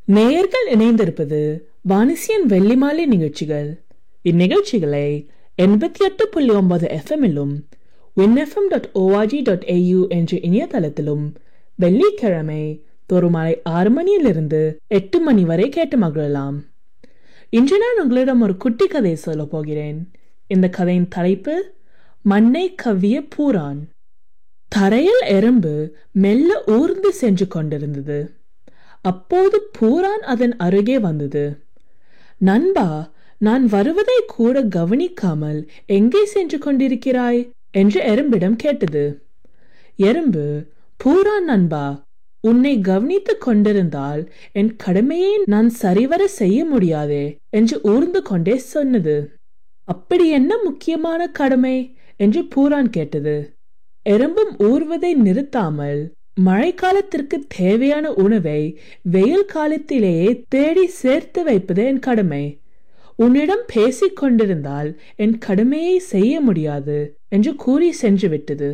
நேயர்கள் இணைந்திருப்பது வானிசியன் வெள்ளிமாலை நிகழ்ச்சிகள் இந்நிகழ்ச்சிகளை எண்பத்தி எட்டு புள்ளி ஒன்பது எஃப்எம்மிலும் WIN FM dot org dot AU என்ற இணையதளத்திலும் வெள்ளிக்கிழமை தோறும் மாலை ஆறு மணியிலிருந்து எட்டு மணி வரை கேட்டு மகிழலாம் இன்று நான் உங்களிடம் ஒரு குட்டி கதை சொல்ல போகிறேன் இந்த கதையின் தலைப்பு மண்ணை கவ்விய பூரான் தரையில் எறும்பு மெல்ல ஊர்ந்து சென்று கொண்டிருந்தது அப்போது பூரான் அதன் அருகே வந்தது நண்பா நான் வருவதை கூட கவனிக்காமல் எங்கே சென்று கொண்டிருக்கிறாய் என்று எறும்பிடம் கேட்டது எறும்பு பூரான் நண்பா உன்னை கவனித்துக் கொண்டிருந்தால் என் கடமையை நான் சரிவர செய்ய முடியாதே என்று ஊர்ந்து கொண்டே சொன்னது அப்படி என்ன முக்கியமான கடமை என்று பூரான் கேட்டது எறும்பும் ஊர்வதை நிறுத்தாமல் மழைக்காலத்திற்கு தேவையான உணவை வெயில் காலத்திலேயே தேடி சேர்த்து வைப்பது என் கடமை உன்னிடம் பேசிக் கொண்டிருந்தால் என் கடமையை செய்ய முடியாது என்று கூறி சென்று விட்டது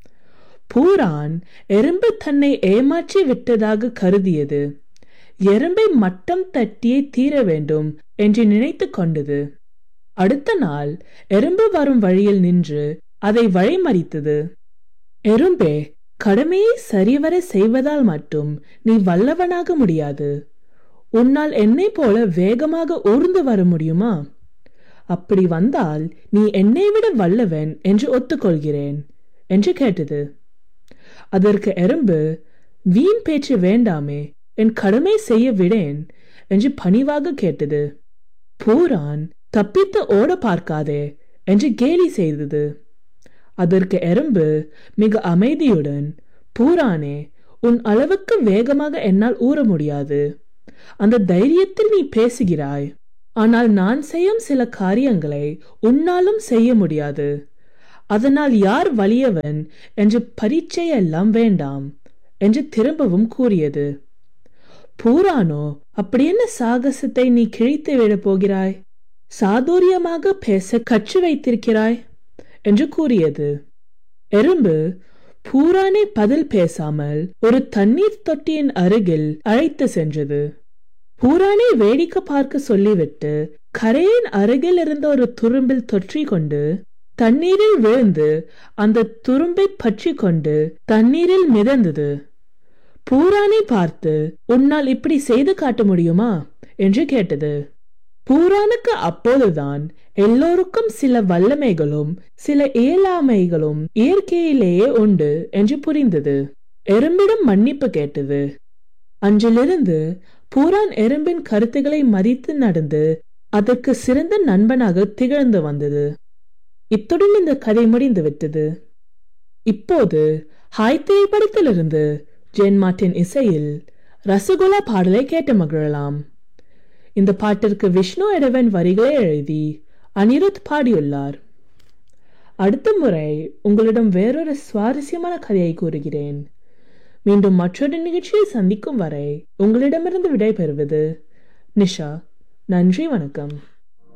பூரான் எறும்பு தன்னை ஏமாற்றி விட்டதாக கருதியது எறும்பை மட்டம் தட்டியே தீர வேண்டும் என்று நினைத்து கொண்டது அடுத்த நாள் எறும்பு வரும் வழியில் நின்று அதை வழிமறித்தது எறும்பே கடமையை சரிவர செய்வதால் மட்டும் நீ வல்லவனாக முடியாது உன்னால் என்னை போல வேகமாக ஊர்ந்து வர முடியுமா அப்படி வந்தால் நீ என்னை விட வல்லவன் என்று ஒத்துக்கொள்கிறேன் என்று கேட்டது அதற்கு எறும்பு வீண் பேச்சு வேண்டாமே என் கடமை செய்ய விடேன் என்று பணிவாக கேட்டது பூரான் தப்பித்து ஓட பார்க்காதே என்று கேலி செய்தது அதற்கு எறும்பு மிக அமைதியுடன் பூரானே உன் அளவுக்கு வேகமாக என்னால் ஊற முடியாது அந்த தைரியத்தில் நீ பேசுகிறாய் ஆனால் நான் செய்யும் சில காரியங்களை உன்னாலும் செய்ய முடியாது அதனால் யார் வலியவன் என்று பரீட்சை எல்லாம் வேண்டாம் என்று திரும்பவும் கூறியது பூரானோ அப்படி என்ன சாகசத்தை நீ கிழித்து விடப் போகிறாய் சாதுரியமாக பேச கற்று வைத்திருக்கிறாய் என்று கூறியது எறும்பு பூரானை பதில் பேசாமல் ஒரு தண்ணீர் தொட்டியின் அருகில் அழைத்து சென்றது பூரானை வேடிக்கை பார்க்க சொல்லிவிட்டு கரையின் அருகில் இருந்த ஒரு துரும்பில் தொற்றி கொண்டு தண்ணீரில் விழுந்து அந்த துரும்பை பற்றி கொண்டு தண்ணீரில் மிதந்தது பூரானை பார்த்து உன்னால் இப்படி செய்து காட்ட முடியுமா என்று கேட்டது பூரானுக்கு அப்போதுதான் எல்லோருக்கும் சில வல்லமைகளும் சில இயலாமைகளும் இயற்கையிலேயே உண்டு என்று புரிந்தது எறும்பிடம் மன்னிப்பு கேட்டது அன்றிலிருந்து பூரான் எறும்பின் கருத்துக்களை மதித்து நடந்து அதற்கு சிறந்த நண்பனாக திகழ்ந்து வந்தது இத்துடன் இந்த கதை முடிந்து விட்டது இப்போது ஹாய் திரைப்படத்திலிருந்து ஜென் மார்டின் இசையில் ரசகுல்லா பாடலை கேட்டு மகிழலாம் இந்த பாட்டிற்கு விஷ்ணு எடவன் வரிகளை எழுதி அனிருத் பாடியுள்ளார் அடுத்த முறை உங்களிடம் வேறொரு சுவாரஸ்யமான கதையை கூறுகிறேன் மீண்டும் மற்றொரு நிகழ்ச்சியில் சந்திக்கும் வரை உங்களிடமிருந்து விடைபெறுவது நிஷா நன்றி வணக்கம்